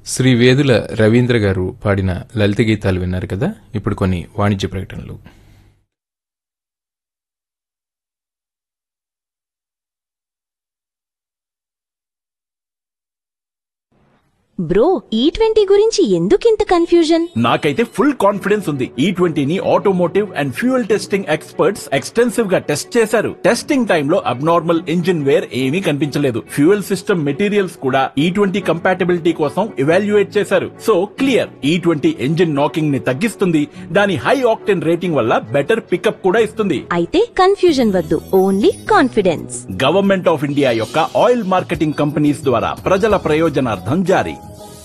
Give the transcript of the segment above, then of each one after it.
శ్రీ వేదుల రవీంద్ర గారు పాడిన లలిత గీతాలు విన్నారు కదా ఇప్పుడు కొన్ని వాణిజ్య ప్రకటనలు బ్రో ఈ ట్వంటీ గురించి ఎందుకింత కన్ఫ్యూజన్ నాకైతే ఫుల్ కాన్ఫిడెన్స్ ఉంది ఈ ట్వంటీని automotive and fuel testing experts extensive గా టెస్ట్ చేశారు టెస్టింగ్ టైంలో అబ్నార్మల్ ఇంజిన్ వేర్ ఏమీ కనిపించలేదు ఫ్యూయల్ సిస్టమ్ మెటీరియల్స్ కూడా ఈ ట్వంటీ కంపాటబిలిటీ కోసం ఇవాల్యుయేట్ చేశారు so clear E twenty engine knocking ని తగ్గిస్తుంది దాని హై ఆక్టెన్ రేటింగ్ వల్ల బెటర్ పికప్ కూడా ఇస్తుంది అయితే కన్ఫ్యూజన్ వద్దు only confidence government of India యొక్క ఆయిల్ మార్కెటింగ్ కంపెనీస్ ద్వారా ప్రజల ప్రయోజనార్థం జారీ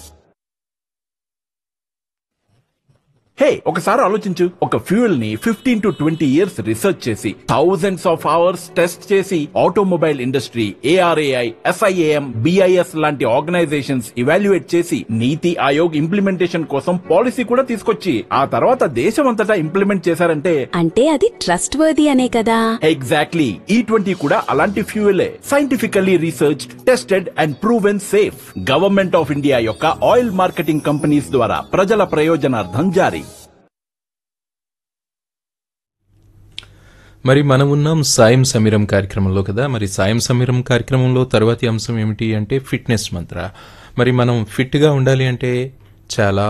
హే ఒకసారి ఆలోచించు ఒక ఫ్యూయల్ ని fifteen to twenty years research చేసి థౌజండ్స్ ఆఫ్ అవర్స్ టెస్ట్ చేసి automobile industry ARAI SIAM BIS లాంటి ఆర్గనైజేషన్స్ ఇవాల్యుయేట్ చేసి నీతి ఆయోగ్ ఇంప్లిమెంటేషన్ కోసం పాలసీ కూడా తీసుకొచ్చి ఆ తర్వాత దేశమంతటా ఇంప్లిమెంట్ చేశారంటే అంటే అది ట్రస్ట్ వర్ది అనే కదా ఎగ్జాక్ట్లీ ఈ ట్వంటీ కూడా అలాంటి ఫ్యూయలే scientifically research tested and proven safe government of India యొక్క ఆయిల్ మార్కెటింగ్ కంపెనీస్ ద్వారా ప్రజల ప్రయోజనార్థం జారీ మరి మనం ఉన్నాం సాయం సమీరం కార్యక్రమంలో కదా మరి సాయం సమీరం కార్యక్రమంలో తర్వాతి అంశం ఏమిటి అంటే ఫిట్నెస్ మంత్ర మరి మనం ఫిట్గా ఉండాలి అంటే చాలా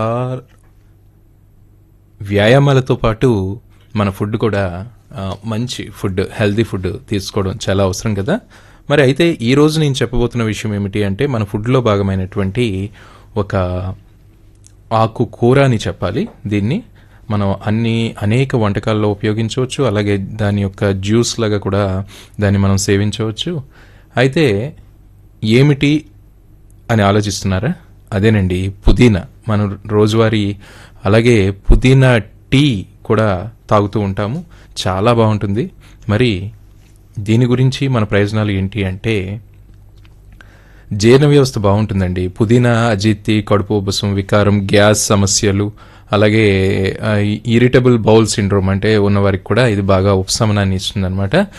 వ్యాయామాలతో పాటు మన ఫుడ్ కూడా ఆ, మంచి ఫుడ్ హెల్దీ ఫుడ్ తీసుకోవడం చాలా అవసరం కదా మరి అయితే ఈ రోజు నేను చెప్పబోతున్న విషయం ఏమిటి అంటే మన ఫుడ్లో భాగమైనటువంటి ఒక ఆకు కూర అని చెప్పాలి దీన్ని మనం అన్ని అనేక వంటకాల్లో ఉపయోగించవచ్చు అలాగే దాని యొక్క జ్యూస్ లాగా కూడా దాన్ని మనం సేవించవచ్చు అయితే ఏమిటి అని ఆలోచిస్తున్నారా అదేనండి పుదీనా మనం రోజువారీ అలాగే పుదీనా టీ కూడా తాగుతూ ఉంటాము చాలా బాగుంటుంది మరి దీని గురించి మన ప్రయోజనాలు ఏంటి అంటే జీర్ణ వ్యవస్థ బాగుంటుందండి పుదీనా అజీర్తి కడుపు ఉబ్బసం వికారం గ్యాస్ సమస్యలు అలాగే ఇరిటబుల్ బౌల్ సిండ్రోమ్ అంటే ఉన్నవారికి కూడా ఇది బాగా ఉపశమనాన్ని ఇస్తుంది